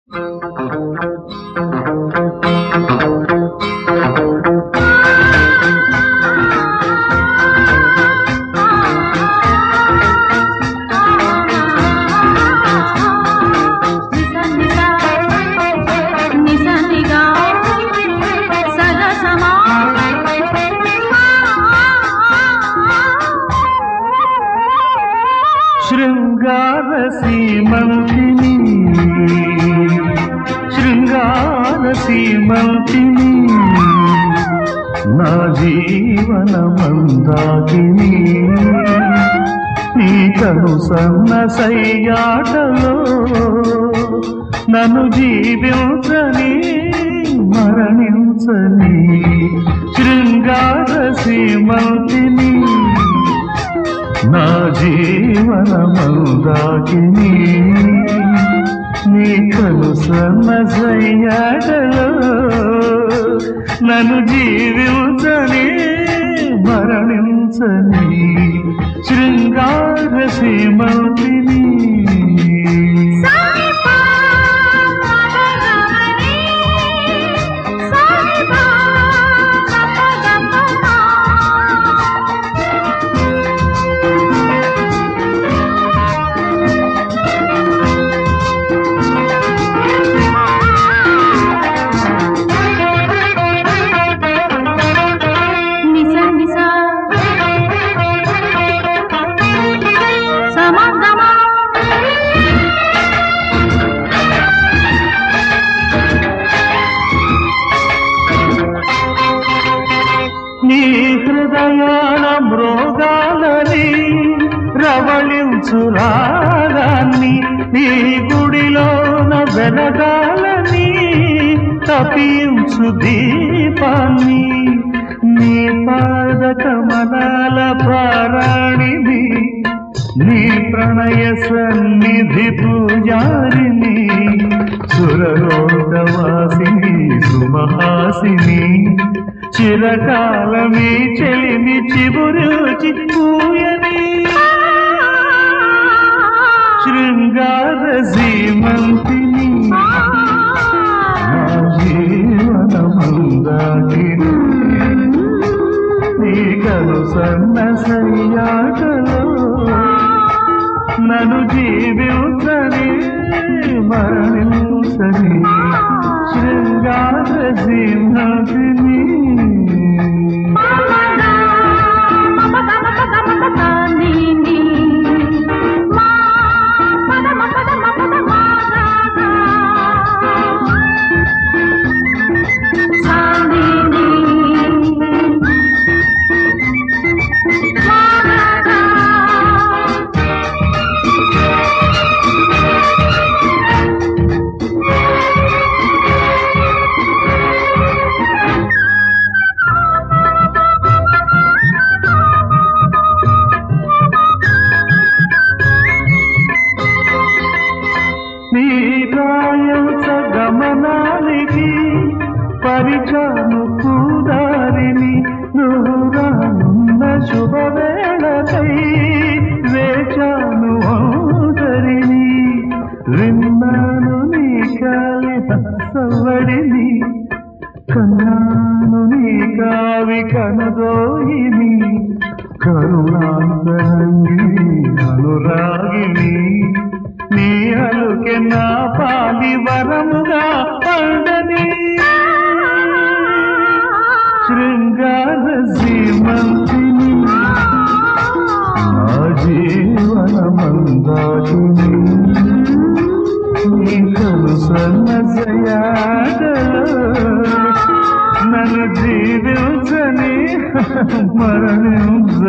శృంగార సీమంతిని శృంగార సీమంతిని నా జీవన మందాకిని నీ కను సన్న సయ్యాటలో నన్ను జీవించని మరణించని శృంగార సీమంతిని నా జీవన మందాకిని నీ కను సన్నసయ్యాడలో నన్ను జీవించని మరణించని శృంగార సీమంతిని నీ హృదయాల మృగాలని రవళించు రాగాన్ని నీ గుడిలోన వెలగాలని తపించు దీపాన్ని నీ పాద కమలాల పారాణిని నీ ప్రణయ సన్నిధి పూజారిని సురలోకవాసిని సుమహాసిని చిరకాలమీ చెలిమి చిబురుచి పూయని శృంగార సీమంతిని నా జీవన మందాకిని నీ కను సన్న సయ్యాటలో నన్ను జీవించని మరణించని శృంగార సింహతిని నీ కాయంస గమనానికి పరిచాను కూదారిని నువ్వు రానున్న శుభవేళకై వేచాను ఓదరిని విన్నాను నీ కాలి సవ్వడిని కన్నాను నీ కావి కనదోయిని కరుణాంతరంగి అనురాగిని నీ అలుకె నా పాలి వరముగా పండని శృంగార సీమంతిని నా జీవన మందాకిని నీ కలు సన్నసయాడలో నన్ను జీవించని మరణించని